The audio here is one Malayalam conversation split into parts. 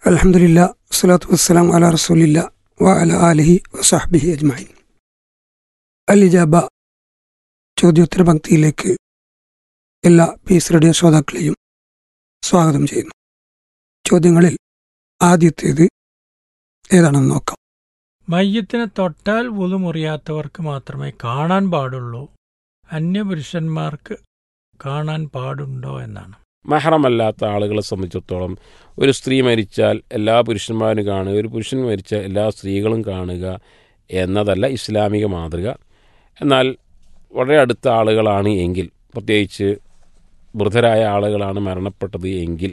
അലഹമുല്ല വസ്സലാത്തു വസ്സലാം അല റസൂലില്ല വ അല ആലിഹി വസാഹ്ബിഹി അജ്മൈൻ അൽ ഇജാബ ചോദ്യോത്തര പങ്ക്തിയിലേക്ക് എല്ലാ പീസ് റേഡിയോ ശ്രോതാക്കളെയും സ്വാഗതം ചെയ്യുന്നു ചോദ്യങ്ങളിൽ ആദ്യത്തേത് ഏതാണെന്ന് നോക്കാം മയ്യത്തിനെ തൊട്ടാൽ വുളു മുറിയാത്തവർക്ക് മാത്രമേ കാണാൻ പാടുള്ളൂ അന്യപുരുഷന്മാർക്ക് കാണാൻ പാടുണ്ടോ എന്നാണ് മഹറമല്ലാത്ത ആളുകളെ സംബന്ധിച്ചിടത്തോളം ഒരു സ്ത്രീ മരിച്ചാൽ എല്ലാ പുരുഷന്മാരും കാണുക ഒരു പുരുഷൻ മരിച്ചാൽ എല്ലാ സ്ത്രീകളും കാണുക എന്നതല്ല ഇസ്ലാമിക മാതൃക എന്നാൽ വളരെ അടുത്ത ആളുകളാണ് എങ്കിൽ പ്രത്യേകിച്ച് വൃദ്ധരായ ആളുകളാണ് മരണപ്പെട്ടത് എങ്കിൽ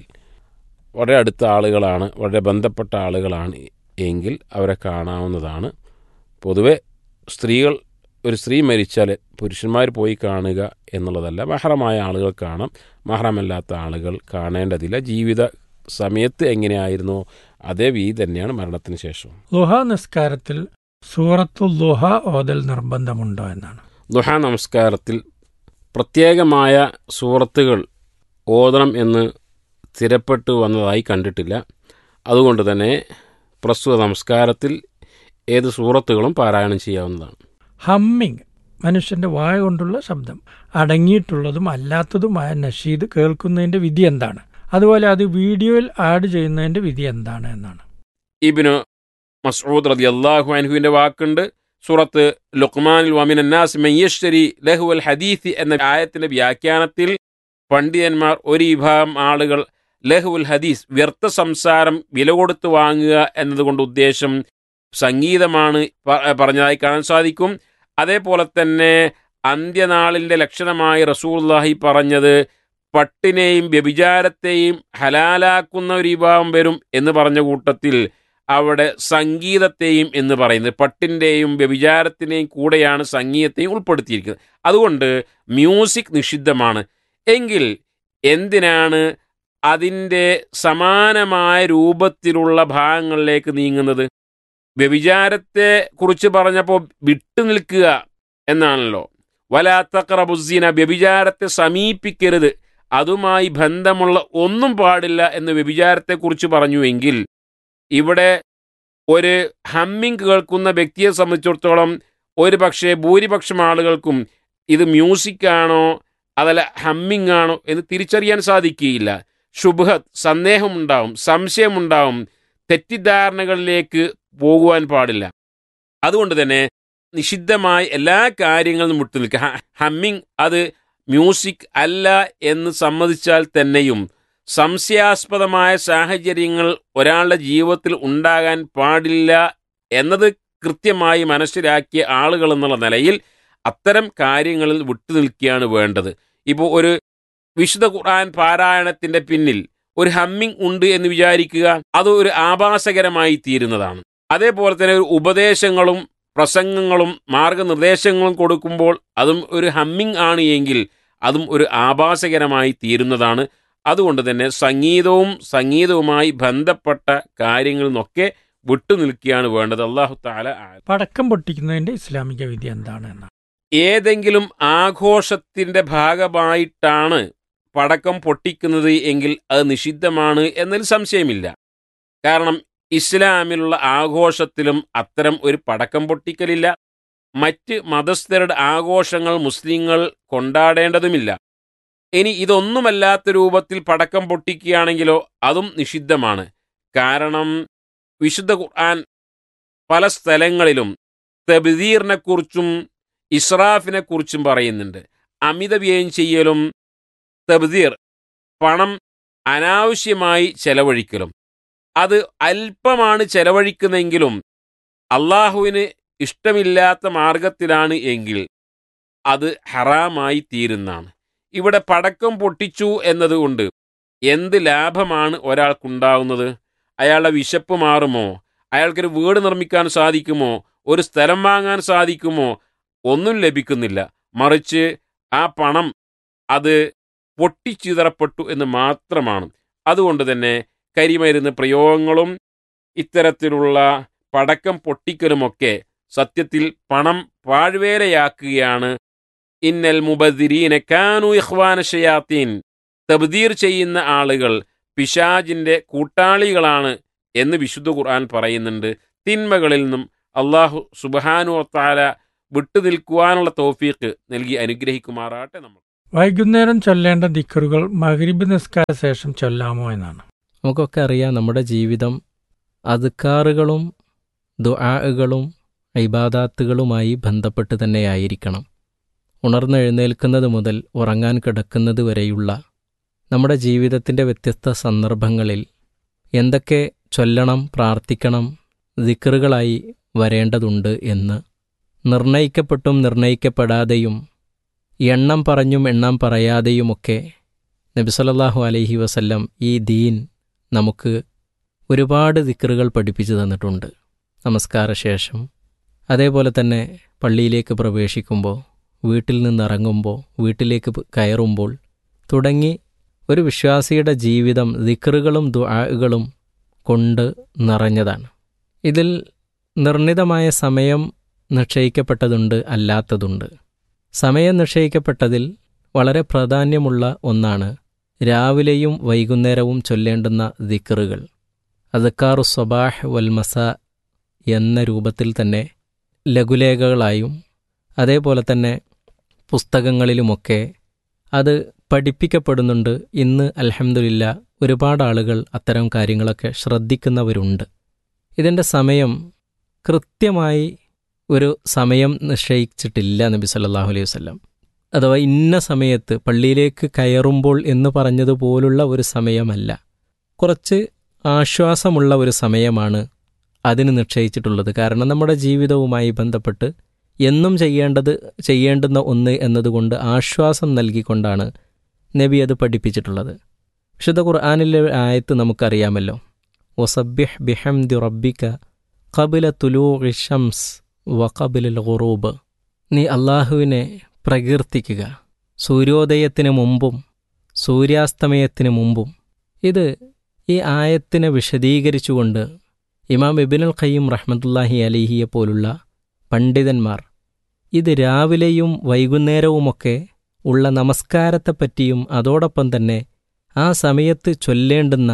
വളരെ അടുത്ത ആളുകളാണ് വളരെ ബന്ധപ്പെട്ട ആളുകളാണ് എങ്കിൽ അവരെ കാണാവുന്നതാണ് പൊതുവെ സ്ത്രീകൾ ഒരു സ്ത്രീ മരിച്ചാൽ പുരുഷന്മാർ പോയി കാണുക എന്നുള്ളതല്ല മഹറമായ ആളുകൾ കാണാം മഹറമല്ലാത്ത ആളുകൾ കാണേണ്ടതില്ല ജീവിത സമയത്ത് എങ്ങനെയായിരുന്നോ അതേ വീതി തന്നെയാണ് മരണത്തിന് ശേഷം ലുഹ നിസ്കാരത്തിൽ സൂറത്തു ലുഹ ഓതൽ നിർബന്ധമുണ്ടോ എന്നാണ് ദുഹ നമസ്കാരത്തിൽ പ്രത്യേകമായ സൂറത്തുകൾ ഓതണം എന്ന് സ്ഥിരപ്പെട്ടു വന്നതായി കണ്ടിട്ടില്ല അതുകൊണ്ട് തന്നെ പ്രസ്തുത നമസ്കാരത്തിൽ ഏത് സൂറത്തുകളും പാരായണം ചെയ്യാവുന്നതാണ് ഹമ്മിങ് മനുഷ്യന്റെ വായ കൊണ്ടുള്ള ശബ്ദം അടങ്ങിയിട്ടുള്ളതും അല്ലാത്തതുമായ നഷീദ് കേൾക്കുന്നതിന്റെ വിധി എന്താണ് അതുപോലെ അത് വീഡിയോയിൽ ആഡ് ചെയ്യുന്നതിന്റെ വിധി എന്താണ് എന്നാണ് ഇബിന് മസ്ഊദ് റതി അള്ളാഹു അൻഹുവിൻ്റെ വാക്കുണ്ട് സൂറത്ത് ലുക്മാനിൽ വമിനാസ് മയ്യശ്ശരി ലഹുവൽ ഹദീസ് എന്ന ആയത്തിന്റെ വ്യാഖ്യാനത്തിൽ പണ്ഡിതന്മാർ ഒരു വിഭാഗം ആളുകൾ ലഹുൽ ഹദീസ് വ്യർത്ഥ സംസാരം വില കൊടുത്ത് വാങ്ങുക എന്നതുകൊണ്ട് ഉദ്ദേശം സംഗീതമാണ് പ- പറഞ്ഞതായി കാണാൻ സാധിക്കും അതേപോലെ തന്നെ അന്ത്യനാളിന്റെ ലക്ഷണമായി റസൂല്ലാഹി പറഞ്ഞത് പട്ടിനെയും വ്യഭിചാരത്തെയും ഹലാലാക്കുന്ന ഒരു വിഭാഗം വരും എന്ന് പറഞ്ഞ കൂട്ടത്തിൽ അവിടെ സംഗീതത്തെയും എന്ന് പറയുന്നത് പട്ടിൻ്റെയും വ്യഭിചാരത്തിൻ്റെയും കൂടെയാണ് സംഗീതത്തെയും ഉൾപ്പെടുത്തിയിരിക്കുന്നത് അതുകൊണ്ട് മ്യൂസിക് നിഷിദ്ധമാണ് എങ്കിൽ എന്തിനാണ് അതിൻ്റെ സമാനമായ രൂപത്തിലുള്ള ഭാഗങ്ങളിലേക്ക് നീങ്ങുന്നത് വ്യഭിചാരത്തെ കുറിച്ച് പറഞ്ഞപ്പോൾ വിട്ടുനിൽക്കുക എന്നാണല്ലോ വലാത്തക്രബുസീന വ്യഭിചാരത്തെ സമീപിക്കരുത് അതുമായി ബന്ധമുള്ള ഒന്നും പാടില്ല എന്ന് വ്യഭിചാരത്തെക്കുറിച്ച് പറഞ്ഞുവെങ്കിൽ ഇവിടെ ഒരു ഹമ്മിങ് കേൾക്കുന്ന വ്യക്തിയെ സംബന്ധിച്ചിടത്തോളം ഒരു പക്ഷേ ഭൂരിപക്ഷം ആളുകൾക്കും ഇത് മ്യൂസിക് ആണോ അതല്ല ഹമ്മിങ് ആണോ എന്ന് തിരിച്ചറിയാൻ സാധിക്കുകയില്ല ശുഭത് സന്ദേഹമുണ്ടാവും സംശയമുണ്ടാവും തെറ്റിദ്ധാരണകളിലേക്ക് പോകുവാൻ പാടില്ല അതുകൊണ്ട് തന്നെ നിഷിദ്ധമായ എല്ലാ കാര്യങ്ങളും വിട്ടു നിൽക്കുക ഹ- ഹമ്മിങ് അത് മ്യൂസിക് അല്ല എന്ന് സമ്മതിച്ചാൽ തന്നെയും സംശയാസ്പദമായ സാഹചര്യങ്ങൾ ഒരാളുടെ ജീവിതത്തിൽ ഉണ്ടാകാൻ പാടില്ല എന്നത് കൃത്യമായി മനസ്സിലാക്കിയ ആളുകൾ എന്നുള്ള നിലയിൽ അത്തരം കാര്യങ്ങളിൽ വിട്ടുനിൽക്കുകയാണ് വേണ്ടത് ഇപ്പോൾ ഒരു വിശുദ്ധ ഖുർആൻ പാരായണത്തിന്റെ പിന്നിൽ ഒരു ഹമ്മിങ് ഉണ്ട് എന്ന് വിചാരിക്കുക അത് ഒരു ആഭാസകരമായി തീരുന്നതാണ് അതേപോലെ തന്നെ ഒരു ഉപദേശങ്ങളും പ്രസംഗങ്ങളും മാർഗനിർദ്ദേശങ്ങളും കൊടുക്കുമ്പോൾ അതും ഒരു ഹമ്മിങ് ആണ് എങ്കിൽ അതും ഒരു ആഭാസകരമായി തീരുന്നതാണ് അതുകൊണ്ട് തന്നെ സംഗീതവും സംഗീതവുമായി ബന്ധപ്പെട്ട കാര്യങ്ങളിൽ നിന്നൊക്കെ വിട്ടുനിൽക്കുകയാണ് വേണ്ടത് അള്ളാഹു താല പടക്കം പൊട്ടിക്കുന്നതിന്റെ ഇസ്ലാമിക വിധി എന്താണ് എന്നാണ് ഏതെങ്കിലും ആഘോഷത്തിന്റെ ഭാഗമായിട്ടാണ് പടക്കം പൊട്ടിക്കുന്നത് എങ്കിൽ അത് നിഷിദ്ധമാണ് എന്നതിൽ സംശയമില്ല കാരണം ഇസ്ലാമിലുള്ള ആഘോഷത്തിലും അത്തരം ഒരു പടക്കം പൊട്ടിക്കലില്ല മറ്റ് മതസ്ഥരുടെ ആഘോഷങ്ങൾ മുസ്ലിങ്ങൾ കൊണ്ടാടേണ്ടതുമില്ല ഇനി ഇതൊന്നുമല്ലാത്ത രൂപത്തിൽ പടക്കം പൊട്ടിക്കുകയാണെങ്കിലോ അതും നിഷിദ്ധമാണ് കാരണം വിശുദ്ധ ഖുർആൻ പല സ്ഥലങ്ങളിലും തെബദീറിനെക്കുറിച്ചും ഇസ്രാഫിനെക്കുറിച്ചും പറയുന്നുണ്ട് അമിത വ്യയം ചെയ്യലും തെബദീർ പണം അനാവശ്യമായി ചെലവഴിക്കലും അത് അല്പമാണ് ചെലവഴിക്കുന്നെങ്കിലും അള്ളാഹുവിന് ഇഷ്ടമില്ലാത്ത മാർഗത്തിലാണ് എങ്കിൽ അത് ഹറാമായി തീരുന്നതാണ് ഇവിടെ പടക്കം പൊട്ടിച്ചു എന്നതുകൊണ്ട് എന്ത് ലാഭമാണ് ഒരാൾക്കുണ്ടാവുന്നത് അയാളുടെ വിശപ്പ് മാറുമോ അയാൾക്കൊരു വീട് നിർമ്മിക്കാൻ സാധിക്കുമോ ഒരു സ്ഥലം വാങ്ങാൻ സാധിക്കുമോ ഒന്നും ലഭിക്കുന്നില്ല മറിച്ച് ആ പണം അത് പൊട്ടിച്ചിതറപ്പെട്ടു എന്ന് മാത്രമാണ് അതുകൊണ്ട് തന്നെ കരിമരുന്ന് പ്രയോഗങ്ങളും ഇത്തരത്തിലുള്ള പടക്കം പൊട്ടിക്കലുമൊക്കെ സത്യത്തിൽ പണം പാഴ്വേലയാക്കുകയാണ് ഇന്നൽ മുബദിരീനെ കാനു ഇഖ്വാന ഷയാത്തീൻ തബ്ദീർ ചെയ്യുന്ന ആളുകൾ പിശാജിന്റെ കൂട്ടാളികളാണ് എന്ന് വിശുദ്ധ ഖുർആൻ പറയുന്നുണ്ട് തിന്മകളിൽ നിന്നും അള്ളാഹു സുബാനു താല വിട്ടുനിൽക്കുവാനുള്ള തോഫീക്ക് നൽകി അനുഗ്രഹിക്കുമാറാട്ടെ നമ്മൾ വൈകുന്നേരം ചൊല്ലേണ്ട ദിക്കറുകൾ മഗ്രിബ് നിസ്കാര ശേഷം ചൊല്ലാമോ എന്നാണ് നമുക്കൊക്കെ അറിയാം നമ്മുടെ ജീവിതം അതുക്കാറുകളും ദുആകളും ഇബാദാത്തുകളുമായി ബന്ധപ്പെട്ട് തന്നെയായിരിക്കണം ഉണർന്നെഴുന്നേൽക്കുന്നത് മുതൽ ഉറങ്ങാൻ കിടക്കുന്നത് വരെയുള്ള നമ്മുടെ ജീവിതത്തിൻ്റെ വ്യത്യസ്ത സന്ദർഭങ്ങളിൽ എന്തൊക്കെ ചൊല്ലണം പ്രാർത്ഥിക്കണം ദിക്കറുകളായി വരേണ്ടതുണ്ട് എന്ന് നിർണയിക്കപ്പെട്ടും നിർണയിക്കപ്പെടാതെയും എണ്ണം പറഞ്ഞും എണ്ണം പറയാതെയുമൊക്കെ നബിസലല്ലാഹു അലൈഹി വസല്ലം ഈ ദീൻ നമുക്ക് ഒരുപാട് ദിക്കറുകൾ പഠിപ്പിച്ചു തന്നിട്ടുണ്ട് നമസ്കാരശേഷം അതേപോലെ തന്നെ പള്ളിയിലേക്ക് പ്രവേശിക്കുമ്പോൾ വീട്ടിൽ നിന്നിറങ്ങുമ്പോൾ വീട്ടിലേക്ക് പ് കയറുമ്പോൾ തുടങ്ങി ഒരു വിശ്വാസിയുടെ ജീവിതം ദിക്കറുകളും ദുആകളും കൊണ്ട് നിറഞ്ഞതാണ് ഇതിൽ നിർണിതമായ സമയം നിശ്ചയിക്കപ്പെട്ടതുണ്ട് അല്ലാത്തതുണ്ട് സമയം നിശ്ചയിക്കപ്പെട്ടതിൽ വളരെ പ്രാധാന്യമുള്ള ഒന്നാണ് രാവിലെയും വൈകുന്നേരവും ചൊല്ലേണ്ടുന്ന ദിക്കറുകൾ അദക്കാറു സ്വബാഹ് വൽ മസ എന്ന രൂപത്തിൽ തന്നെ ലഘുലേഖകളായും അതേപോലെ തന്നെ പുസ്തകങ്ങളിലുമൊക്കെ അത് പഠിപ്പിക്കപ്പെടുന്നുണ്ട് ഇന്ന് അൽഹംദുലില്ല ഒരുപാട് ആളുകൾ അത്തരം കാര്യങ്ങളൊക്കെ ശ്രദ്ധിക്കുന്നവരുണ്ട് ഇതിൻ്റെ സമയം കൃത്യമായി ഒരു സമയം നിശ്ചയിച്ചിട്ടില്ല നബി സല്ലല്ലാഹു അലൈഹി വസല്ലം അഥവാ ഇന്ന സമയത്ത് പള്ളിയിലേക്ക് കയറുമ്പോൾ എന്ന് പറഞ്ഞതുപോലുള്ള ഒരു സമയമല്ല കുറച്ച് ആശ്വാസമുള്ള ഒരു സമയമാണ് അതിന് നിശ്ചയിച്ചിട്ടുള്ളത് കാരണം നമ്മുടെ ജീവിതവുമായി ബന്ധപ്പെട്ട് എന്നും ചെയ്യേണ്ടത് ചെയ്യേണ്ടുന്ന ഒന്ന് എന്നതുകൊണ്ട് ആശ്വാസം നൽകിക്കൊണ്ടാണ് നബി അത് പഠിപ്പിച്ചിട്ടുള്ളത് വിശുദ്ധ ഖുർആാനിലെ ആയത്ത് നമുക്കറിയാമല്ലോ വസബ്യഹ് ബിഹംദി റബ്ബിക കബില തുലൂ ഷംസ് വഖബിലുൽ ഖുറൂബ് നീ അള്ളാഹുവിനെ പ്രകീർത്തിക്കുക സൂര്യോദയത്തിന് മുമ്പും സൂര്യാസ്തമയത്തിന് മുമ്പും ഇത് ഈ ആയത്തിനെ വിശദീകരിച്ചുകൊണ്ട് ഇമാം ഇബിനുൽ ഖയ്യം റഹ്മത്തുല്ലാഹി അലിഹിയെ പോലുള്ള പണ്ഡിതന്മാർ ഇത് രാവിലെയും വൈകുന്നേരവുമൊക്കെ ഉള്ള നമസ്കാരത്തെപ്പറ്റിയും അതോടൊപ്പം തന്നെ ആ സമയത്ത് ചൊല്ലേണ്ടുന്ന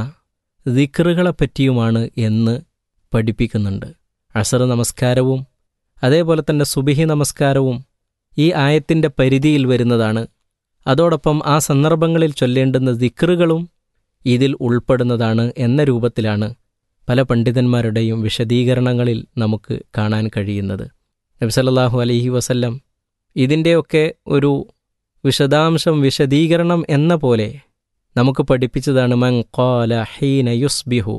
ദിക്റുകളെപ്പറ്റിയുമാണ് എന്ന് പഠിപ്പിക്കുന്നുണ്ട് അസർ നമസ്കാരവും അതേപോലെ തന്നെ സുബിഹി നമസ്കാരവും ഈ ആയത്തിൻ്റെ പരിധിയിൽ വരുന്നതാണ് അതോടൊപ്പം ആ സന്ദർഭങ്ങളിൽ ചൊല്ലേണ്ടുന്ന ദിക്റുകളും ഇതിൽ ഉൾപ്പെടുന്നതാണ് എന്ന രൂപത്തിലാണ് പല പണ്ഡിതന്മാരുടെയും വിശദീകരണങ്ങളിൽ നമുക്ക് കാണാൻ കഴിയുന്നത് നബ്സല്ലാഹു അലൈഹി വസല്ലം ഇതിൻ്റെയൊക്കെ ഒരു വിശദാംശം വിശദീകരണം എന്ന പോലെ നമുക്ക് പഠിപ്പിച്ചതാണ് മൻ ഖാല ഹീന യുസ്ബിഹു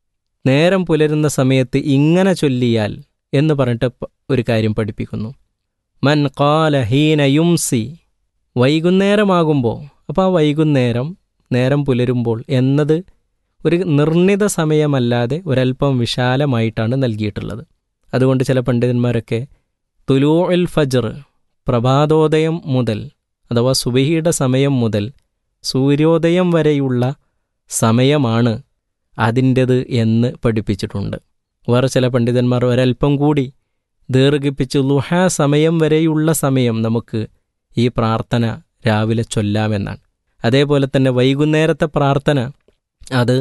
നേരം പുലരുന്ന സമയത്ത് ഇങ്ങനെ ചൊല്ലിയാൽ എന്ന് പറഞ്ഞിട്ട് പ- ഒരു കാര്യം പഠിപ്പിക്കുന്നു മൻ ഖാല ഹീന യുംസി വൈകുന്നേരമാകുമ്പോൾ അപ്പോൾ ആ വൈകുന്നേരം നേരം പുലരുമ്പോൾ എന്നത് ഒരു നിർണിത സമയമല്ലാതെ ഒരല്പം വിശാലമായിട്ടാണ് നൽകിയിട്ടുള്ളത് അതുകൊണ്ട് ചില പണ്ഡിതന്മാരൊക്കെ തുലൂ ഉൽ ഫജർ പ്രഭാതോദയം മുതൽ അഥവാ സുബഹിയുടെ സമയം മുതൽ സൂര്യോദയം വരെയുള്ള സമയമാണ് അതിൻ്റെത് എന്ന് പഠിപ്പിച്ചിട്ടുണ്ട് വേറെ ചില പണ്ഡിതന്മാർ ഒരല്പം കൂടി ദീർഘിപ്പിച്ച് ലുഹ സമയം വരെയുള്ള സമയം നമുക്ക് ഈ പ്രാർത്ഥന രാവിലെ ചൊല്ലാമെന്നാണ് അതേപോലെ തന്നെ വൈകുന്നേരത്തെ പ്രാർത്ഥന അത്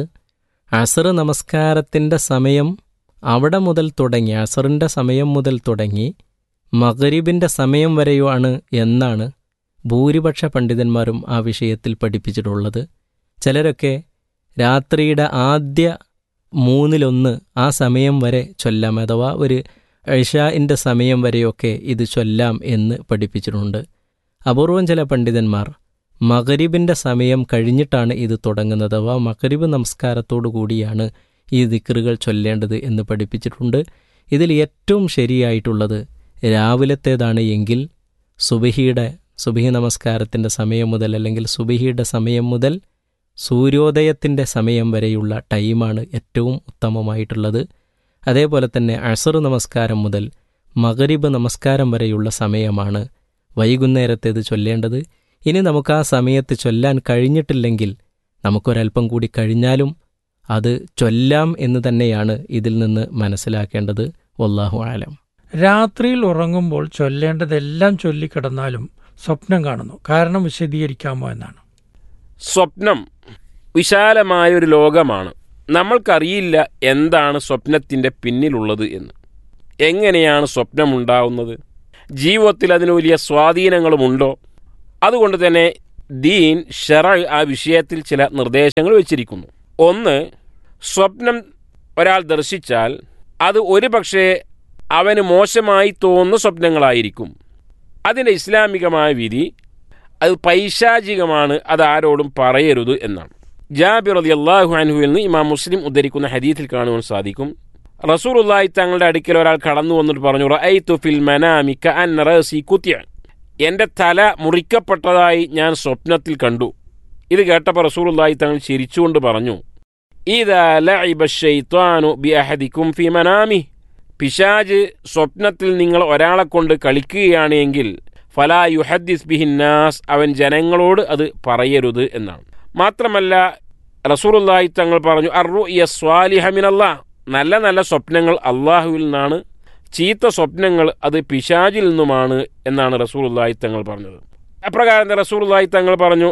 അസർ നമസ്കാരത്തിൻ്റെ സമയം അവിടെ മുതൽ തുടങ്ങി അസറിൻ്റെ സമയം മുതൽ തുടങ്ങി മഗരിബിൻ്റെ സമയം വരെയുമാണ് എന്നാണ് ഭൂരിപക്ഷ പണ്ഡിതന്മാരും ആ വിഷയത്തിൽ പഠിപ്പിച്ചിട്ടുള്ളത് ചിലരൊക്കെ രാത്രിയുടെ ആദ്യ മൂന്നിലൊന്ന് ആ സമയം വരെ ചൊല്ലാം അഥവാ ഒരു ഐഷാഇൻ്റെ സമയം വരെയൊക്കെ ഇത് ചൊല്ലാം എന്ന് പഠിപ്പിച്ചിട്ടുണ്ട് അപൂർവം ചില പണ്ഡിതന്മാർ മഗരിബിൻ്റെ സമയം കഴിഞ്ഞിട്ടാണ് ഇത് തുടങ്ങുന്നത് അഥവാ മഗരിബ് നമസ്കാരത്തോടു കൂടിയാണ് ഈ ദിക്റുകൾ ചൊല്ലേണ്ടത് എന്ന് പഠിപ്പിച്ചിട്ടുണ്ട് ഇതിൽ ഏറ്റവും ശരിയായിട്ടുള്ളത് രാവിലത്തേതാണ് എങ്കിൽ സുബഹിയുടെ സുബഹി നമസ്കാരത്തിൻ്റെ സമയം മുതൽ അല്ലെങ്കിൽ സുബഹിയുടെ സമയം മുതൽ സൂര്യോദയത്തിൻ്റെ സമയം വരെയുള്ള ടൈമാണ് ഏറ്റവും ഉത്തമമായിട്ടുള്ളത് അതേപോലെ തന്നെ അസർ നമസ്കാരം മുതൽ മഗരിബ് നമസ്കാരം വരെയുള്ള സമയമാണ് വൈകുന്നേരത്തേത് ചൊല്ലേണ്ടത് ഇനി നമുക്ക് ആ സമയത്ത് ചൊല്ലാൻ കഴിഞ്ഞിട്ടില്ലെങ്കിൽ നമുക്കൊരൽപ്പം കൂടി കഴിഞ്ഞാലും അത് ചൊല്ലാം എന്ന് തന്നെയാണ് ഇതിൽ നിന്ന് മനസ്സിലാക്കേണ്ടത് വല്ലാഹു ആലം രാത്രിയിൽ ഉറങ്ങുമ്പോൾ ചൊല്ലേണ്ടതെല്ലാം ചൊല്ലിക്കിടന്നാലും സ്വപ്നം കാണുന്നു കാരണം വിശദീകരിക്കാമോ എന്നാണ് സ്വപ്നം വിശാലമായ ഒരു ലോകമാണ് നമ്മൾക്കറിയില്ല എന്താണ് സ്വപ്നത്തിൻ്റെ പിന്നിലുള്ളത് എന്ന് എങ്ങനെയാണ് സ്വപ്നമുണ്ടാവുന്നത് ജീവിതത്തിൽ അതിന് വലിയ സ്വാധീനങ്ങളുമുണ്ടോ അതുകൊണ്ട് തന്നെ ദീൻ ഷെറ ആ വിഷയത്തിൽ ചില നിർദ്ദേശങ്ങൾ വെച്ചിരിക്കുന്നു ഒന്ന് സ്വപ്നം ഒരാൾ ദർശിച്ചാൽ അത് ഒരു പക്ഷേ അവന് മോശമായി തോന്നുന്ന സ്വപ്നങ്ങളായിരിക്കും അതിൻ്റെ ഇസ്ലാമികമായ വിധി അത് പൈശാചികമാണ് അത് ആരോടും പറയരുത് എന്നാണ് ജാബിർ അലി അള്ളാഹു അൻഹുവിൽ നിന്ന് ഇമാം മുസ്ലിം ഉദ്ധരിക്കുന്ന ഹദീത്തിൽ കാണുവാൻ സാധിക്കും റസൂറുല്ലായി തങ്ങളുടെ അടുക്കൽ ഒരാൾ കടന്നു വന്നിട്ട് പറഞ്ഞു റൈ തുഫിൽ മനാമിക്ക അൻ റസി കുത്തിയ എൻ്റെ തല മുറിക്കപ്പെട്ടതായി ഞാൻ സ്വപ്നത്തിൽ കണ്ടു ഇത് കേട്ടപ്പോൾ റസൂറുല്ലായി തങ്ങൾ ചിരിച്ചുകൊണ്ട് പറഞ്ഞു ഇതാ ലഇബ ഷൈത്വാനു ബി അഹദിക്കും ഫി മനാമി പിശാജ് സ്വപ്നത്തിൽ നിങ്ങൾ ഒരാളെ കൊണ്ട് കളിക്കുകയാണ് എങ്കിൽ ഫലാ യുഹദ്ദിസ് ബിഹിന്നാസ് അവൻ ജനങ്ങളോട് അത് പറയരുത് എന്നാണ് മാത്രമല്ല റസൂറുല്ലായി തങ്ങൾ പറഞ്ഞു അറു സ്വാലിഹമിനല്ലാ നല്ല നല്ല സ്വപ്നങ്ങൾ അള്ളാഹുവിൽ നിന്നാണ് ചീത്ത സ്വപ്നങ്ങൾ അത് പിശാജിൽ നിന്നുമാണ് എന്നാണ് റസൂറുല്ലായി തങ്ങൾ പറഞ്ഞത് അപ്രകാരം റസൂറുല്ലായി തങ്ങൾ പറഞ്ഞു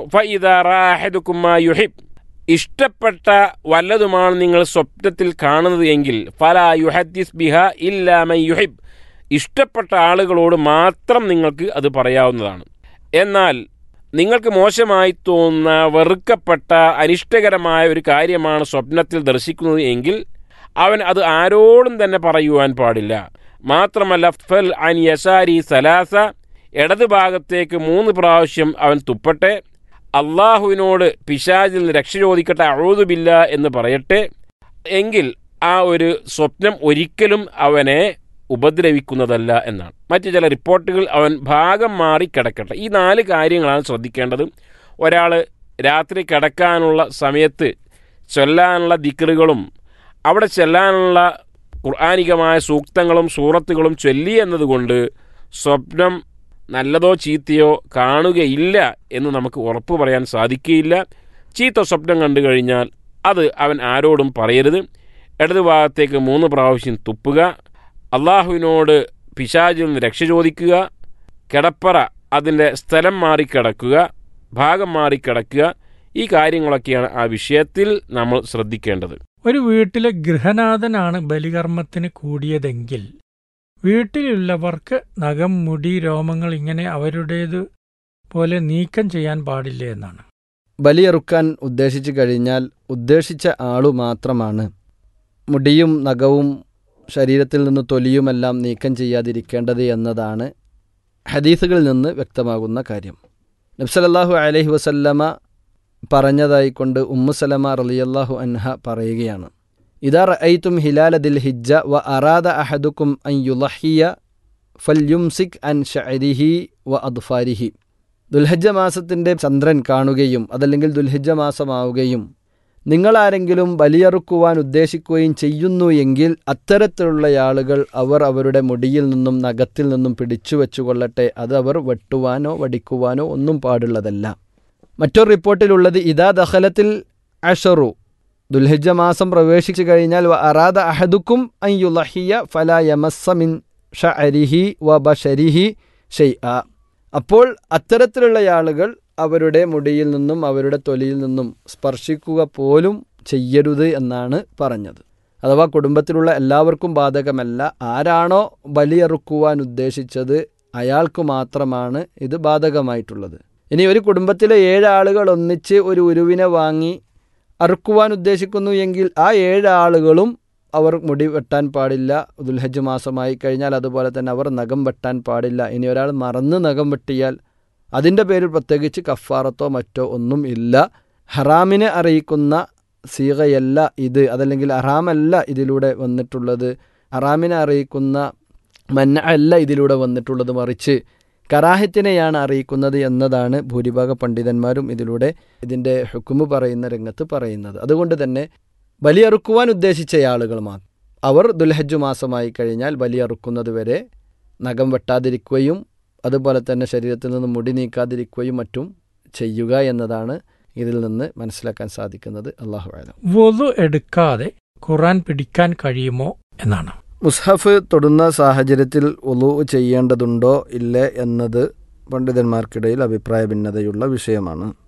ഫൈദുക്കുമാ യുഹിബ് ഇഷ്ടപ്പെട്ട വല്ലതുമാണ് നിങ്ങൾ സ്വപ്നത്തിൽ കാണുന്നത് എങ്കിൽ ഫലാ യുഹദ്ദിസ് ബിഹ ഇല്ലാമ യുഹിബ് ഇഷ്ടപ്പെട്ട ആളുകളോട് മാത്രം നിങ്ങൾക്ക് അത് പറയാവുന്നതാണ് എന്നാൽ നിങ്ങൾക്ക് മോശമായി തോന്നുന്ന വെറുക്കപ്പെട്ട അനിഷ്ടകരമായ ഒരു കാര്യമാണ് സ്വപ്നത്തിൽ ദർശിക്കുന്നത് എങ്കിൽ അവൻ അത് ആരോടും തന്നെ പറയുവാൻ പാടില്ല മാത്രമല്ല ഫൽ അൻ യസാരി സലാസ ഇടത് ഭാഗത്തേക്ക് മൂന്ന് പ്രാവശ്യം അവൻ തുപ്പട്ടെ അള്ളാഹുവിനോട് പിശാചിൽ നിന്ന് രക്ഷ ചോദിക്കട്ടെ അഴുതുമില്ല എന്ന് പറയട്ടെ എങ്കിൽ ആ ഒരു സ്വപ്നം ഒരിക്കലും അവനെ ഉപദ്രവിക്കുന്നതല്ല എന്നാണ് മറ്റു ചില റിപ്പോർട്ടുകൾ അവൻ ഭാഗം മാറി കിടക്കട്ടെ ഈ നാല് കാര്യങ്ങളാണ് ശ്രദ്ധിക്കേണ്ടത് ഒരാൾ രാത്രി കിടക്കാനുള്ള സമയത്ത് ചൊല്ലാനുള്ള ദിക്കറുകളും അവിടെ ചെല്ലാനുള്ള ഖുർആാനികമായ സൂക്തങ്ങളും സൂറത്തുകളും ചൊല്ലി എന്നതുകൊണ്ട് സ്വപ്നം നല്ലതോ ചീത്തയോ കാണുകയില്ല എന്ന് നമുക്ക് ഉറപ്പ് പറയാൻ സാധിക്കുകയില്ല ചീത്ത സ്വപ്നം കണ്ടു കഴിഞ്ഞാൽ അത് അവൻ ആരോടും പറയരുത് ഇടതു ഭാഗത്തേക്ക് മൂന്ന് പ്രാവശ്യം തുപ്പുക അള്ളാഹുവിനോട് പിശാചിൽ നിന്ന് രക്ഷ ചോദിക്കുക കിടപ്പറ അതിൻ്റെ സ്ഥലം മാറിക്കിടക്കുക ഭാഗം മാറിക്കിടക്കുക ഈ കാര്യങ്ങളൊക്കെയാണ് ആ വിഷയത്തിൽ നമ്മൾ ശ്രദ്ധിക്കേണ്ടത് ഒരു വീട്ടിലെ ഗൃഹനാഥനാണ് ബലികർമ്മത്തിന് കൂടിയതെങ്കിൽ വീട്ടിലുള്ളവർക്ക് നഖം മുടി രോമങ്ങൾ ഇങ്ങനെ അവരുടേത് പോലെ നീക്കം ചെയ്യാൻ പാടില്ല എന്നാണ് ബലിയെറുക്കാൻ ഉദ്ദേശിച്ചു കഴിഞ്ഞാൽ ഉദ്ദേശിച്ച ആളു മാത്രമാണ് മുടിയും നഖവും ശരീരത്തിൽ നിന്ന് തൊലിയുമെല്ലാം നീക്കം ചെയ്യാതിരിക്കേണ്ടത് എന്നതാണ് ഹദീസുകളിൽ നിന്ന് വ്യക്തമാകുന്ന കാര്യം നബ്സലല്ലാഹു അലഹി വസല്ലമ പറഞ്ഞതായിക്കൊണ്ട് ഉമ്മുസലമ റലിയല്ലാഹു അൻഹ പറയുകയാണ് ഇതാ റഅയ്തും ഹിലാല ദിൽ ഹിജ്ജ വ അറാദ അഹദുക്കും അൻ യുലഹിയ ഫൽയുംസിക് അൻ ഷഅരിഹി വ അദ്ഫാരിഹി ദുൽഹജ്ജ മാസത്തിൻ്റെ ചന്ദ്രൻ കാണുകയും അതല്ലെങ്കിൽ ദുൽഹജ്ജ മാസമാവുകയും നിങ്ങളാരെങ്കിലും ബലിയറുക്കുവാൻ ഉദ്ദേശിക്കുകയും ചെയ്യുന്നു എങ്കിൽ അത്തരത്തിലുള്ള ആളുകൾ അവർ അവരുടെ മുടിയിൽ നിന്നും നഖത്തിൽ നിന്നും പിടിച്ചു വെച്ചുകൊള്ളട്ടെ അത് അവർ വെട്ടുവാനോ വടിക്കുവാനോ ഒന്നും പാടുള്ളതല്ല മറ്റൊരു റിപ്പോർട്ടിലുള്ളത് ഇതാ ദഹലത്തിൽ അഷറു ദുൽഹജ്ജ മാസം പ്രവേശിച്ചു കഴിഞ്ഞാൽ വ അറാദ അഹദുക്കും അൻ യുലഹിയ ഫല യമസ്സമിൻ ഷഅരിഹി വ ബഷരിഹി ഷെയ് ആ അപ്പോൾ അത്തരത്തിലുള്ള ആളുകൾ അവരുടെ മുടിയിൽ നിന്നും അവരുടെ തൊലിയിൽ നിന്നും സ്പർശിക്കുക പോലും ചെയ്യരുത് എന്നാണ് പറഞ്ഞത് അഥവാ കുടുംബത്തിലുള്ള എല്ലാവർക്കും ബാധകമല്ല ആരാണോ ബലിയറുക്കുവാൻ ഉദ്ദേശിച്ചത് അയാൾക്ക് മാത്രമാണ് ഇത് ബാധകമായിട്ടുള്ളത് ഇനി ഒരു കുടുംബത്തിലെ ഏഴ് ആളുകൾ ഒന്നിച്ച് ഒരു ഉരുവിനെ വാങ്ങി അറുക്കുവാൻ ഉദ്ദേശിക്കുന്നു എങ്കിൽ ആ ഏഴ് ആളുകളും അവർ മുടി വെട്ടാൻ പാടില്ല ദുൽഹജ്ജ് മാസമായി കഴിഞ്ഞാൽ അതുപോലെ തന്നെ അവർ നഖം വെട്ടാൻ പാടില്ല ഇനി ഒരാൾ മറന്ന് നഖം വെട്ടിയാൽ അതിൻ്റെ പേരിൽ പ്രത്യേകിച്ച് കഫാറത്തോ മറ്റോ ഒന്നും ഇല്ല ഹറാമിനെ അറിയിക്കുന്ന സീകയല്ല ഇത് അതല്ലെങ്കിൽ ഹറാമല്ല ഇതിലൂടെ വന്നിട്ടുള്ളത് ഹറാമിനെ അറിയിക്കുന്ന മന്ന അല്ല ഇതിലൂടെ വന്നിട്ടുള്ളത് മറിച്ച് കറാഹത്തിനെയാണ് അറിയിക്കുന്നത് എന്നതാണ് ഭൂരിഭാഗ പണ്ഡിതന്മാരും ഇതിലൂടെ ഇതിൻ്റെ ഹുക്കുമ് പറയുന്ന രംഗത്ത് പറയുന്നത് അതുകൊണ്ട് തന്നെ ബലിയറുക്കുവാൻ ഉദ്ദേശിച്ച ആളുകൾ മാത്രം അവർ ദുൽഹജ്ജു മാസമായി കഴിഞ്ഞാൽ ബലിയറുക്കുന്നത് വരെ നഖം വെട്ടാതിരിക്കുകയും അതുപോലെ തന്നെ ശരീരത്തിൽ നിന്ന് മുടി നീക്കാതിരിക്കുകയും മറ്റും ചെയ്യുക എന്നതാണ് ഇതിൽ നിന്ന് മനസ്സിലാക്കാൻ സാധിക്കുന്നത് അള്ളാഹു ആലം വൊതു എടുക്കാതെ ഖുറാൻ പിടിക്കാൻ കഴിയുമോ എന്നാണ് മുസ്ഹഫ് തൊടുന്ന സാഹചര്യത്തിൽ ഒലു ചെയ്യേണ്ടതുണ്ടോ ഇല്ലേ എന്നത് പണ്ഡിതന്മാർക്കിടയിൽ അഭിപ്രായ ഭിന്നതയുള്ള വിഷയമാണ്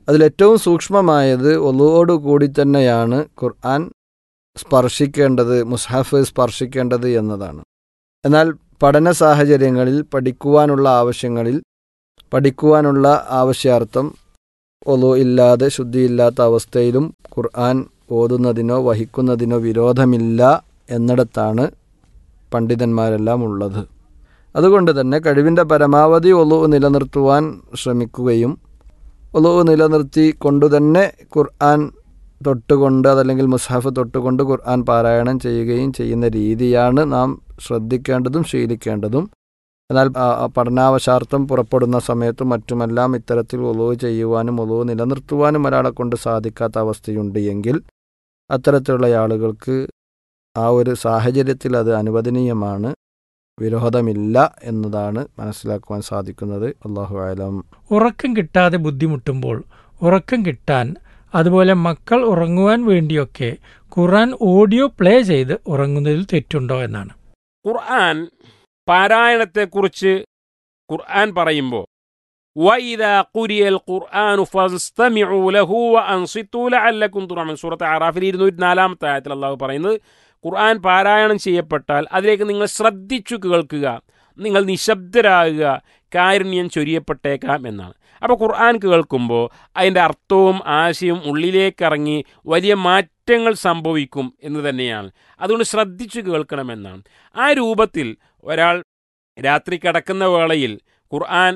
അതിലേറ്റവും സൂക്ഷ്മമായത് ഒലുവോടുകൂടി തന്നെയാണ് ഖുർആൻ സ്പർശിക്കേണ്ടത് മുസ്ഹഫ് സ്പർശിക്കേണ്ടത് എന്നതാണ് എന്നാൽ പഠന സാഹചര്യങ്ങളിൽ പഠിക്കുവാനുള്ള ആവശ്യങ്ങളിൽ പഠിക്കുവാനുള്ള ആവശ്യാർത്ഥം ഒലു ഇല്ലാതെ ശുദ്ധിയില്ലാത്ത അവസ്ഥയിലും ഖുർആൻ ഓതുന്നതിനോ വഹിക്കുന്നതിനോ വിരോധമില്ല എന്നിടത്താണ് പണ്ഡിതന്മാരെല്ലാം ഉള്ളത് അതുകൊണ്ട് തന്നെ കഴിവിൻ്റെ പരമാവധി ഒലു നിലനിർത്തുവാൻ ശ്രമിക്കുകയും ഒലു നിലനിർത്തി കൊണ്ടുതന്നെ ഖുർആൻ തൊട്ടുകൊണ്ട് അതല്ലെങ്കിൽ മുസ്ഹഫ് തൊട്ടുകൊണ്ട് ഖുർആൻ പാരായണം ചെയ്യുകയും ചെയ്യുന്ന രീതിയാണ് നാം ശ്രദ്ധിക്കേണ്ടതും ശീലിക്കേണ്ടതും എന്നാൽ ആ, ആ പഠനാവശാർത്ഥം പുറപ്പെടുന്ന സമയത്തും മറ്റുമെല്ലാം ഇത്തരത്തിൽ ഒലവ് ചെയ്യുവാനും ഒലവ് നിലനിർത്തുവാനും ഒരാളെ കൊണ്ട് സാധിക്കാത്ത അവസ്ഥയുണ്ട് എങ്കിൽ അത്തരത്തിലുള്ള ആളുകൾക്ക് ആ ഒരു സാഹചര്യത്തിൽ അത് അനുവദനീയമാണ് വിരോധമില്ല എന്നതാണ് മനസ്സിലാക്കുവാൻ സാധിക്കുന്നത് അള്ളാഹു ആലം ഉറക്കം കിട്ടാതെ ബുദ്ധിമുട്ടുമ്പോൾ ഉറക്കം കിട്ടാൻ അതുപോലെ മക്കൾ ഉറങ്ങുവാൻ വേണ്ടിയൊക്കെ ഖുർആൻ ഓഡിയോ പ്ലേ ചെയ്ത് ഉറങ്ങുന്നതിൽ തെറ്റുണ്ടോ എന്നാണ് ഖുർആൻ പാരായണത്തെക്കുറിച്ച് ഖുർആൻ പറയുമ്പോൾ وإذا قرئ القرآن فاستمعوا له وأنصتوا لعلكم ترحمون സൂറത്ത് അറാഫിൽ ഇരുന്നൂറ്റി നാലാമത്തെ ആയത്തിൽ അള്ളാഹു പറയുന്നത് ഖുർആൻ പാരായണം ചെയ്യപ്പെട്ടാൽ അതിലേക്ക് നിങ്ങൾ ശ്രദ്ധിച്ചു കേൾക്കുക നിങ്ങൾ നിശബ്ദരാകുക കാരുണ്യം ചൊരിയപ്പെട്ടേക്കാം എന്നാണ് അപ്പോൾ ഖുർആൻ കേൾക്കുമ്പോൾ അതിൻ്റെ അർത്ഥവും ആശയവും ഉള്ളിലേക്കിറങ്ങി വലിയ മാറ്റങ്ങൾ സംഭവിക്കും എന്ന് തന്നെയാണ് അതുകൊണ്ട് ശ്രദ്ധിച്ചു കേൾക്കണമെന്നാണ് ആ രൂപത്തിൽ ഒരാൾ രാത്രി കിടക്കുന്ന വേളയിൽ ഖുർആൻ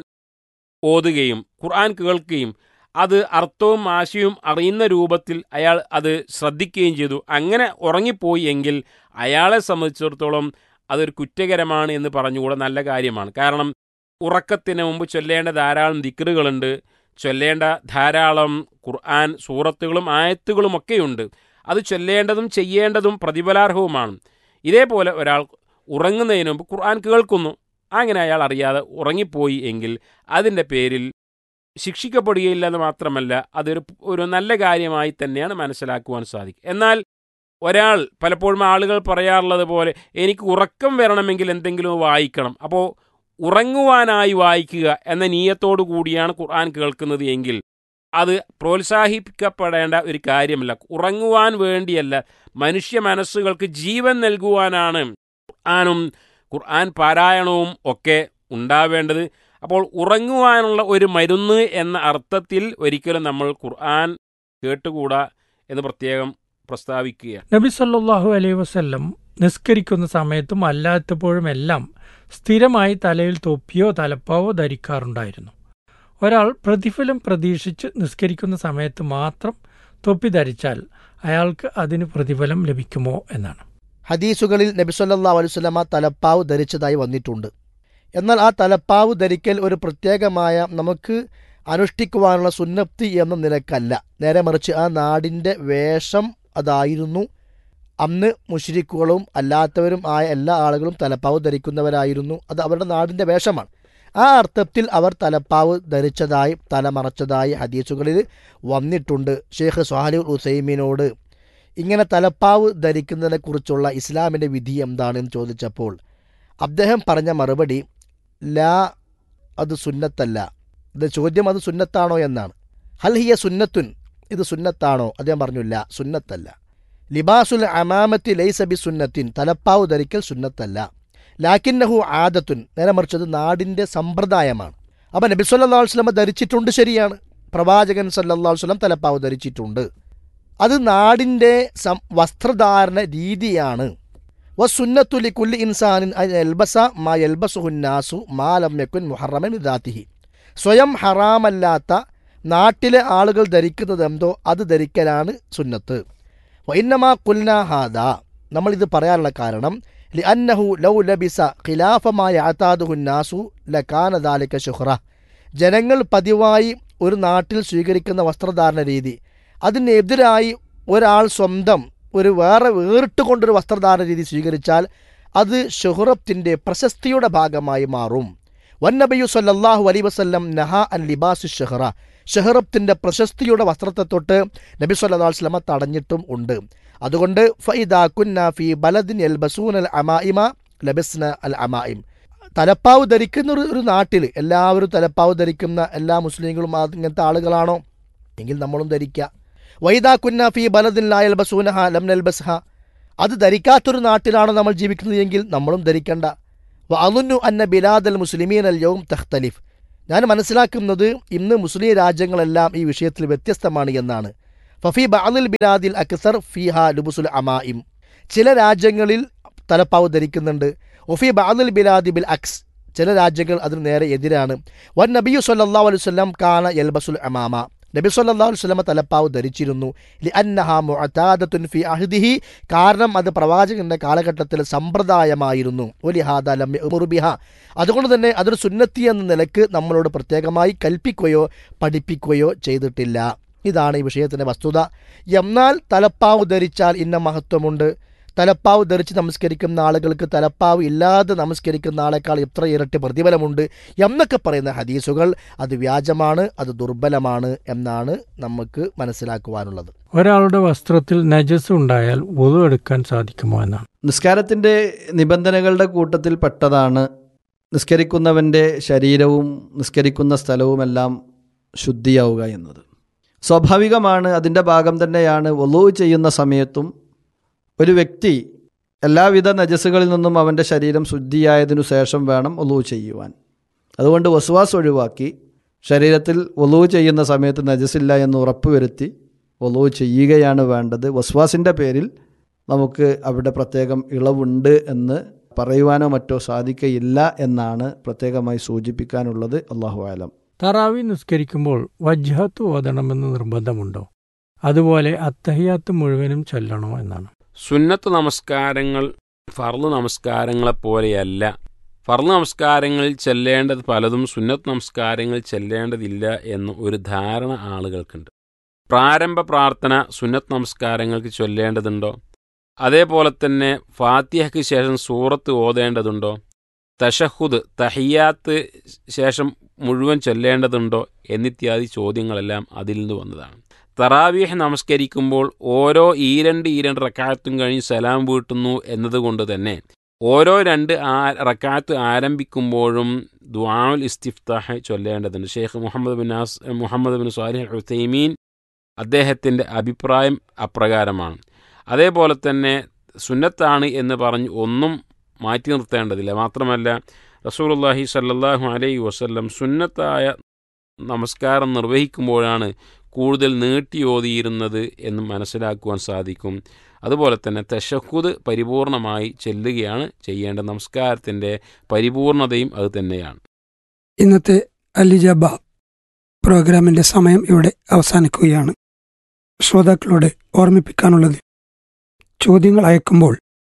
ഓതുകയും ഖുർആൻ കേൾക്കുകയും അത് അർത്ഥവും ആശയവും അറിയുന്ന രൂപത്തിൽ അയാൾ അത് ശ്രദ്ധിക്കുകയും ചെയ്തു അങ്ങനെ ഉറങ്ങിപ്പോയി എങ്കിൽ അയാളെ സംബന്ധിച്ചിടത്തോളം അതൊരു കുറ്റകരമാണ് എന്ന് പറഞ്ഞുകൂടെ നല്ല കാര്യമാണ് കാരണം ഉറക്കത്തിന് മുമ്പ് ചൊല്ലേണ്ട ധാരാളം ദിക്റുകളുണ്ട് ചൊല്ലേണ്ട ധാരാളം ഖുർആൻ സൂറത്തുകളും ആയത്തുകളും ഒക്കെയുണ്ട് അത് ചൊല്ലേണ്ടതും ചെയ്യേണ്ടതും പ്രതിഫലാർഹവുമാണ് ഇതേപോലെ ഒരാൾ ഉറങ്ങുന്നതിന് മുമ്പ് ഖുർആൻ കേൾക്കുന്നു അങ്ങനെ അയാൾ അറിയാതെ ഉറങ്ങിപ്പോയി എങ്കിൽ അതിൻ്റെ പേരിൽ ശിക്ഷിക്കപ്പെടുകയില്ല എന്ന് മാത്രമല്ല അതൊരു ഒരു നല്ല കാര്യമായി തന്നെയാണ് മനസ്സിലാക്കുവാൻ സാധിക്കും എന്നാൽ ഒരാൾ പലപ്പോഴും ആളുകൾ പറയാറുള്ളത് പോലെ എനിക്ക് ഉറക്കം വരണമെങ്കിൽ എന്തെങ്കിലും വായിക്കണം അപ്പോൾ ഉറങ്ങുവാനായി വായിക്കുക എന്ന നീയത്തോടു കൂടിയാണ് ഖുർആൻ കേൾക്കുന്നത് എങ്കിൽ അത് പ്രോത്സാഹിപ്പിക്കപ്പെടേണ്ട ഒരു കാര്യമല്ല ഉറങ്ങുവാൻ വേണ്ടിയല്ല മനുഷ്യ മനസ്സുകൾക്ക് ജീവൻ നൽകുവാനാണ് ഖുർആാനും ഖുർആൻ പാരായണവും ഒക്കെ ഉണ്ടാവേണ്ടത് അപ്പോൾ ഉറങ്ങുവാനുള്ള ഒരു മരുന്ന് എന്ന അർത്ഥത്തിൽ ഒരിക്കലും നമ്മൾ ഖുർആൻ കേട്ടുകൂടാ എന്ന് പ്രത്യേകം പ്രസ്താവിക്കുക നബി സല്ലല്ലാഹു അലൈഹി വസല്ലം നിസ്കരിക്കുന്ന സമയത്തും അല്ലാത്തപ്പോഴും എല്ലാം സ്ഥിരമായി തലയിൽ തൊപ്പിയോ തലപ്പാവോ ധരിക്കാറുണ്ടായിരുന്നു ഒരാൾ പ്രതിഫലം പ്രതീക്ഷിച്ച് നിസ്കരിക്കുന്ന സമയത്ത് മാത്രം തൊപ്പി ധരിച്ചാൽ അയാൾക്ക് അതിന് പ്രതിഫലം ലഭിക്കുമോ എന്നാണ് ഹദീസുകളിൽ നബിസല്ലാ അലുസല്ലമ തലപ്പാവ് ധരിച്ചതായി വന്നിട്ടുണ്ട് എന്നാൽ ആ തലപ്പാവ് ധരിക്കൽ ഒരു പ്രത്യേകമായ നമുക്ക് അനുഷ്ഠിക്കുവാനുള്ള സുന്നപ്തി എന്ന നിലക്കല്ല നേരെ മറിച്ച് ആ നാടിൻ്റെ വേഷം അതായിരുന്നു അന്ന് മുഷിരിക്കുകളും അല്ലാത്തവരും ആയ എല്ലാ ആളുകളും തലപ്പാവ് ധരിക്കുന്നവരായിരുന്നു അത് അവരുടെ നാടിൻ്റെ വേഷമാണ് ആ അർത്ഥത്തിൽ അവർ തലപ്പാവ് ധരിച്ചതായി തലമറച്ചതായി ഹദീസുകളിൽ വന്നിട്ടുണ്ട് ഷെയ്ഖ് സ്വാലി ഉസൈമിനോട് ഇങ്ങനെ തലപ്പാവ് ധരിക്കുന്നതിനെക്കുറിച്ചുള്ള ഇസ്ലാമിൻ്റെ വിധി എന്താണെന്ന് ചോദിച്ചപ്പോൾ അദ്ദേഹം പറഞ്ഞ മറുപടി ലാ അത് സുന്നത്തല്ല ഇത് ചോദ്യം അത് സുന്നത്താണോ എന്നാണ് ഹൽ ഹിയ സുന്നത്തുൻ ഇത് സുന്നത്താണോ അദ്ദേഹം പറഞ്ഞു ല സുന്നത്തല്ല ലിബാസുൽ അമാമത്തി ലൈസബി സുന്നത്തിൻ തലപ്പാവ് ധരിക്കൽ സുന്നത്തല്ല ലാക്കിന്നഹു ആദത്തുൻ നേരെ മറിച്ചത് നാടിൻ്റെ സമ്പ്രദായമാണ് അപ്പം നബി സല്ലാ വസ്ലമ ധരിച്ചിട്ടുണ്ട് ശരിയാണ് പ്രവാചകൻ സല്ലാ വസ്ലം തലപ്പാവ് ധരിച്ചിട്ടുണ്ട് അത് നാടിൻ്റെ സം വസ്ത്രധാരണ രീതിയാണ് വസുന്നത്തുലി കുല്ലി ഇൻസാനിൻ എൽബസ മാ എൽബസുഹുന്നാസു മാ ലമ്യക്കുൻ മുഹറമൻ ദാത്തിഹി സ്വയം ഹറാമല്ലാത്ത നാട്ടിലെ ആളുകൾ ധരിക്കുന്നത് എന്തോ അത് ധരിക്കലാണ് സുന്നത്ത് വൈന്നമാ കുൽന ഹാദ നമ്മളിത് പറയാനുള്ള കാരണം ലി അന്നഹു ലൗ ലബിസ ഖിലാഫമായ അതാദുഹുന്നാസു ലക്കാനദാലിക്ക ഷുഹ്റ ജനങ്ങൾ പതിവായി ഒരു നാട്ടിൽ സ്വീകരിക്കുന്ന വസ്ത്രധാരണ രീതി അതിനെതിരായി ഒരാൾ സ്വന്തം ഒരു വേറെ വേറിട്ട് കൊണ്ടൊരു വസ്ത്രധാരണ രീതി സ്വീകരിച്ചാൽ അത് ഷുഹറത്തിൻ്റെ പ്രശസ്തിയുടെ ഭാഗമായി മാറും വന്നബയു സല്ലാഹു അലൈ വസ്ല്ലം നഹ അൻ ലിബാസു ഷെഹറ ഷെഹറത്തിൻ്റെ പ്രശസ്തിയുടെ വസ്ത്രത്തെ തൊട്ട് നബി സല്ലാ വസ്ലമ തടഞ്ഞിട്ടും ഉണ്ട് അതുകൊണ്ട് ഫൈദാ കുന്ന ഫി ബലദിൻ എൽ ബസൂൻ അൽ അമായിമ ലബസ്ന അൽ അമായിം തലപ്പാവ് ധരിക്കുന്ന ഒരു ഒരു നാട്ടിൽ എല്ലാവരും തലപ്പാവ് ധരിക്കുന്ന എല്ലാ മുസ്ലിങ്ങളും അത് ഇങ്ങനത്തെ ആളുകളാണോ എങ്കിൽ നമ്മളും ധരിക്കുക വൈദാ കുന്ന ഫി ബലദിൻ ലായൽ ബസൂനഹ ലം നൽബസ്ഹ അത് ധരിക്കാത്തൊരു നാട്ടിലാണ് നമ്മൾ ജീവിക്കുന്നത് എങ്കിൽ നമ്മളും ധരിക്കണ്ട വഅലുന്നു അന്ന ബിലാദൽ മുസ്ലിമീൻ അൽ യൗം തഖ്തലിഫ് ഞാൻ മനസ്സിലാക്കുന്നത് ഇന്ന് മുസ്ലിം രാജ്യങ്ങളെല്ലാം ഈ വിഷയത്തിൽ വ്യത്യസ്തമാണ് എന്നാണ് ഫഫി ബഅദിൽ ബിലാദിൽ അക്സർ ഫിഹ ലുബുസുൽ അമായിം ചില രാജ്യങ്ങളിൽ തലപ്പാവ് ധരിക്കുന്നുണ്ട് ഒഫി ബഅദിൽ ബിലാദി ബിൽ അക്സ് ചില രാജ്യങ്ങൾ അതിന് നേരെ എതിരാണ് വൻ നബിയു സല്ലല്ലാഹു അലൈഹി വസല്ലം കാന യൽബസുൽ അമാമ നബി സല്ലല്ലാഹു അലൈഹി വസല്ലം തലപ്പാവ് ധരിച്ചിരുന്നു ലി അന്നഹ മുഅതാദത്തുൻ ഫി അഹ്ദിഹി കാരണം അത് പ്രവാചകന്റെ കാലഘട്ടത്തിൽ സമ്പ്രദായമായിരുന്നു ഒലിഹാദ ലം യഅ്മുറു ബിഹ അതുകൊണ്ട് തന്നെ അതൊരു സുന്നത്തി എന്ന നിലക്ക് നമ്മളോട് പ്രത്യേകമായി കൽപ്പിക്കുകയോ പഠിപ്പിക്കുകയോ ചെയ്തിട്ടില്ല ഇതാണ് ഈ വിഷയത്തിന്റെ വസ്തുത എന്നാൽ തലപ്പാവ് ധരിച്ചാൽ ഇന്ന മഹത്വമുണ്ട് തലപ്പാവ് ധരിച്ച് നമസ്കരിക്കുന്ന ആളുകൾക്ക് തലപ്പാവ് ഇല്ലാതെ നമസ്കരിക്കുന്ന ആളെക്കാൾ ഇത്ര ഇരട്ടി പ്രതിഫലമുണ്ട് എന്നൊക്കെ പറയുന്ന ഹദീസുകൾ അത് വ്യാജമാണ് അത് ദുർബലമാണ് എന്നാണ് നമുക്ക് മനസ്സിലാക്കുവാനുള്ളത് ഒരാളുടെ വസ്ത്രത്തിൽ നജസ് ഉണ്ടായാൽ ഒതു എടുക്കാൻ സാധിക്കുമോ എന്നാണ് നിസ്കാരത്തിൻ്റെ നിബന്ധനകളുടെ കൂട്ടത്തിൽ പെട്ടതാണ് നിസ്കരിക്കുന്നവൻ്റെ ശരീരവും നിസ്കരിക്കുന്ന സ്ഥലവുമെല്ലാം ശുദ്ധിയാവുക എന്നത് സ്വാഭാവികമാണ് അതിൻ്റെ ഭാഗം തന്നെയാണ് ഒലു ചെയ്യുന്ന സമയത്തും ഒരു വ്യക്തി എല്ലാവിധ നജസ്സുകളിൽ നിന്നും അവൻ്റെ ശരീരം ശുദ്ധിയായതിനു ശേഷം വേണം ഒലു ചെയ്യുവാൻ അതുകൊണ്ട് വസുവാസ് ഒഴിവാക്കി ശരീരത്തിൽ ഒലു ചെയ്യുന്ന സമയത്ത് നജസില്ല എന്ന് ഉറപ്പുവരുത്തി ഒലു ചെയ്യുകയാണ് വേണ്ടത് വസ്വാസിൻ്റെ പേരിൽ നമുക്ക് അവിടെ പ്രത്യേകം ഇളവുണ്ട് എന്ന് പറയുവാനോ മറ്റോ സാധിക്കയില്ല എന്നാണ് പ്രത്യേകമായി സൂചിപ്പിക്കാനുള്ളത് അള്ളാഹു ആലം തറാവി നിസ്കരിക്കുമ്പോൾ വജ്ഹത്ത് ഓതണമെന്ന് നിർബന്ധമുണ്ടോ അതുപോലെ അത്തഹിയാത്ത് മുഴുവനും ചൊല്ലണോ എന്നാണ് സുന്നത്ത് നമസ്കാരങ്ങൾ ഫർള് നമസ്കാരങ്ങളെ പോലെയല്ല ഫർള് നമസ്കാരങ്ങളിൽ ചെല്ലേണ്ടത് പലതും സുന്നത്ത് നമസ്കാരങ്ങളിൽ ചെല്ലേണ്ടതില്ല എന്ന് ഒരു ധാരണ ആളുകൾക്കുണ്ട് പ്രാരംഭ പ്രാർത്ഥന സുന്നത്ത് നമസ്കാരങ്ങൾക്ക് ചൊല്ലേണ്ടതുണ്ടോ അതേപോലെ തന്നെ ഫാത്തിഹയ്ക്ക് ശേഷം സൂറത്ത് ഓതേണ്ടതുണ്ടോ തഷഹുദ് തഹിയാത്ത് ശേഷം മുഴുവൻ ചൊല്ലേണ്ടതുണ്ടോ എന്നിത്യാദി ചോദ്യങ്ങളെല്ലാം അതിൽ നിന്ന് വന്നതാണ് തറാവീഹ് നമസ്കരിക്കുമ്പോൾ ഓരോ ഈ രണ്ട് ഈ രണ്ട് റക്കാത്തും കഴിഞ്ഞ് സലാം വീട്ടുന്നു എന്നതുകൊണ്ട് തന്നെ ഓരോ രണ്ട് ആ റക്കാത്ത് ആരംഭിക്കുമ്പോഴും ദ്വാഉൽ ഇസ്തിഫ്താഹ് ചൊല്ലേണ്ടതുണ്ട് Sheikh Muhammad bin Nas Muhammad bin Salih Uthaymeen അദ്ദേഹത്തിൻ്റെ അഭിപ്രായം അപ്രകാരമാണ് അതേപോലെ തന്നെ സുന്നത്താണ് എന്ന് പറഞ്ഞ് ഒന്നും മാറ്റി നിർത്തേണ്ടതില്ല മാത്രമല്ല റസൂലുള്ളാഹി സല്ലല്ലാഹു അലൈഹി വസല്ലം സുന്നത്തായ നമസ്കാരം നിർവഹിക്കുമ്പോഴാണ് കൂടുതൽ നീട്ടിയോതിയിരുന്നത് എന്ന് മനസ്സിലാക്കുവാൻ സാധിക്കും അതുപോലെ തന്നെ തഷഹുദ് പരിപൂർണമായി ചെല്ലുകയാണ് ചെയ്യേണ്ട നമസ്കാരത്തിൻ്റെ പരിപൂർണതയും അത് തന്നെയാണ് ഇന്നത്തെ അലിജബ പ്രോഗ്രാമിന്റെ സമയം ഇവിടെ അവസാനിക്കുകയാണ് ശ്രോതാക്കളോട് ഓർമ്മിപ്പിക്കാനുള്ളത് ചോദ്യങ്ങൾ അയക്കുമ്പോൾ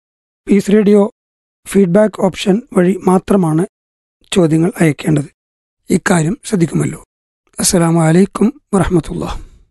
പീസ് റേഡിയോ ഫീഡ്ബാക്ക് ഓപ്ഷൻ വഴി മാത്രമാണ് ചോദ്യങ്ങൾ അയക്കേണ്ടത് ഇക്കാര്യം ശ്രദ്ധിക്കുമല്ലോ അസ്സലാമു അലൈക്കും വറഹമത്തുള്ള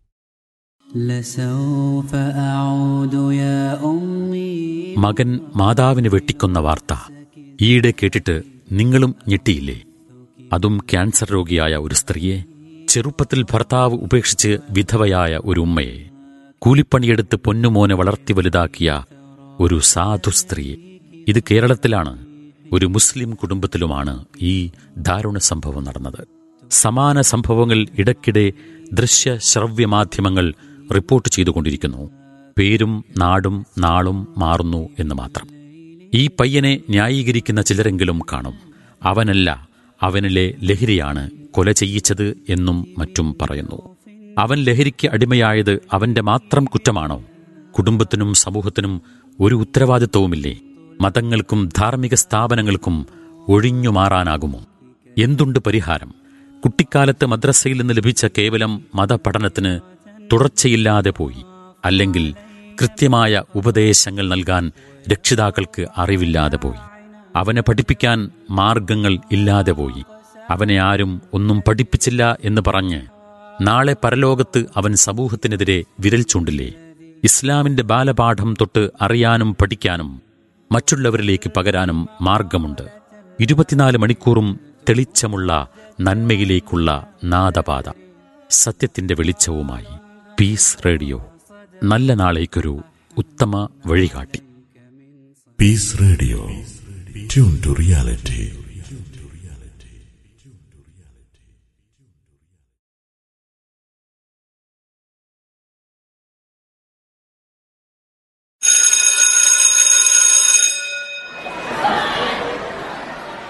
لسوف أعود يا أمي മകൻ മാതാവിനെ വെട്ടിക്കൊന്ന വാർത്ത ഈയിടെ കേട്ടിട്ട് നിങ്ങളും ഞെട്ടിയില്ലേ അതും ക്യാൻസർ രോഗിയായ ഒരു സ്ത്രീയെ ചെറുപ്പത്തിൽ ഭർത്താവ് ഉപേക്ഷിച്ച് വിധവയായ ഒരു ഉമ്മയെ കൂലിപ്പണിയെടുത്ത് പൊന്നുമോനെ വളർത്തി വലുതാക്കിയ ഒരു സാധു സ്ത്രീയെ ഇത് കേരളത്തിലാണ് ഒരു മുസ്ലിം കുടുംബത്തിലുമാണ് ഈ ദാരുണ സംഭവം നടന്നത് സമാന സംഭവങ്ങൾ ഇടയ്ക്കിടെ ദൃശ്യ ശ്രവ്യ മാധ്യമങ്ങൾ റിപ്പോർട്ട് ചെയ്തുകൊണ്ടിരിക്കുന്നു പേരും നാടും നാളും മാറുന്നു എന്ന് മാത്രം ഈ പയ്യനെ ന്യായീകരിക്കുന്ന ചിലരെങ്കിലും കാണും അവനല്ല അവനിലെ ലഹരിയാണ് കൊല ചെയ്യിച്ചത് എന്നും മറ്റും പറയുന്നു അവൻ ലഹരിക്ക് അടിമയായത് അവന്റെ മാത്രം കുറ്റമാണോ കുടുംബത്തിനും സമൂഹത്തിനും ഒരു ഉത്തരവാദിത്വവുമില്ലേ മതങ്ങൾക്കും ധാർമ്മിക സ്ഥാപനങ്ങൾക്കും ഒഴിഞ്ഞു മാറാനാകുമോ എന്തുണ്ട് പരിഹാരം കുട്ടിക്കാലത്ത് മദ്രസയിൽ നിന്ന് ലഭിച്ച കേവലം മതപഠനത്തിന് തുടർച്ചയില്ലാതെ പോയി അല്ലെങ്കിൽ കൃത്യമായ ഉപദേശങ്ങൾ നൽകാൻ രക്ഷിതാക്കൾക്ക് അറിവില്ലാതെ പോയി അവനെ പഠിപ്പിക്കാൻ മാർഗങ്ങൾ ഇല്ലാതെ പോയി അവനെ ആരും ഒന്നും പഠിപ്പിച്ചില്ല എന്ന് പറഞ്ഞ് നാളെ പരലോകത്ത് അവൻ സമൂഹത്തിനെതിരെ വിരൽ ചൂണ്ടില്ലേ ഇസ്ലാമിന്റെ ബാലപാഠം തൊട്ട് അറിയാനും പഠിക്കാനും മറ്റുള്ളവരിലേക്ക് പകരാനും മാർഗമുണ്ട് ഇരുപത്തിനാല് മണിക്കൂറും തെളിച്ചമുള്ള നന്മയിലേക്കുള്ള നാദപാത സത്യത്തിന്റെ വെളിച്ചവുമായി പീസ് റേഡിയോ നല്ല നാളേക്കൊരു ഉത്തമ വഴികാട്ടി Peace Radio. Tune to reality.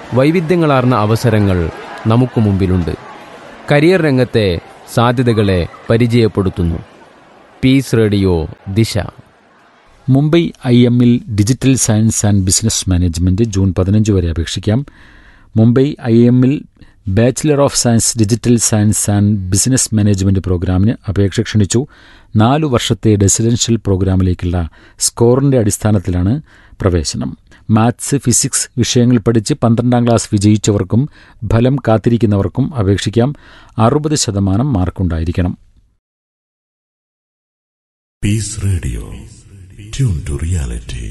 വൈവിധ്യങ്ങളാർന്ന അവസരങ്ങൾ നമുക്ക് മുമ്പിലുണ്ട് കരിയർ രംഗത്തെ സാധ്യതകളെ പരിചയപ്പെടുത്തുന്നു peace radio Disha Mumbai I എമ്മിൽ digital science and business management June പതിനഞ്ച് വരെ അപേക്ഷിക്കാം മുംബൈ ഐ എമ്മിൽ bachelor of science digital science and business management പ്രോഗ്രാമിന് അപേക്ഷ ക്ഷണിച്ചു നാലു വർഷത്തെ റെസിഡൻഷ്യൽ പ്രോഗ്രാമിലേക്കുള്ള സ്കോറിന്റെ അടിസ്ഥാനത്തിലാണ് പ്രവേശനം മാത്സ് ഫിസിക്സ് വിഷയങ്ങൾ പഠിച്ച് പന്ത്രണ്ടാം ക്ലാസ് വിജയിച്ചവർക്കും ഫലം കാത്തിരിക്കുന്നവർക്കും അപേക്ഷിക്കാം അറുപത് ശതമാനം മാർക്കുണ്ടായിരിക്കണം Peace Radio. Tune to reality.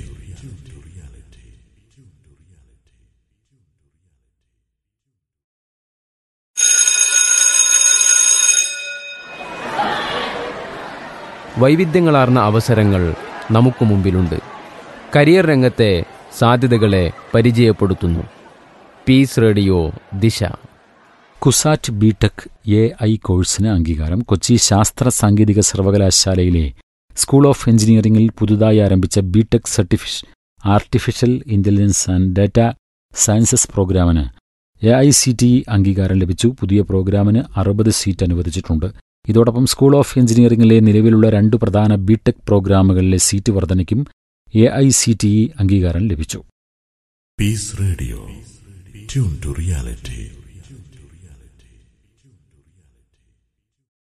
വൈവിധ്യങ്ങളാർന്ന അവസരങ്ങൾ നമുക്ക് മുമ്പിലുണ്ട് കരിയർ രംഗത്തെ സാധ്യതകളെ പരിചയപ്പെടുത്തുന്നു പീസ് റേഡിയോ ദിശ കുസാറ്റ് ബിടെക് എ ഐ കോഴ്സിന് അംഗീകാരം കൊച്ചി ശാസ്ത്ര സാങ്കേതിക സർവകലാശാലയിലെ സ്കൂൾ ഓഫ് എഞ്ചിനീയറിംഗിൽ പുതുതായി ആരംഭിച്ച ബിടെക് സർട്ടിഫിഷ് artificial intelligence and data sciences പ്രോഗ്രാമിന് എ ഐ സി ടി അംഗീകാരം ലഭിച്ചു പുതിയ പ്രോഗ്രാമിന് അറുപത് സീറ്റ് അനുവദിച്ചിട്ടുണ്ട് ഇതോടൊപ്പം സ്കൂൾ ഓഫ് എഞ്ചിനീയറിംഗിലെ നിലവിലുള്ള രണ്ട് പ്രധാന ബിടെക് പ്രോഗ്രാമുകളിലെ സീറ്റ് വർധനയ്ക്കും എ ഐ സി ടി അംഗീകാരം ലഭിച്ചു Peace Radio. Tune to reality.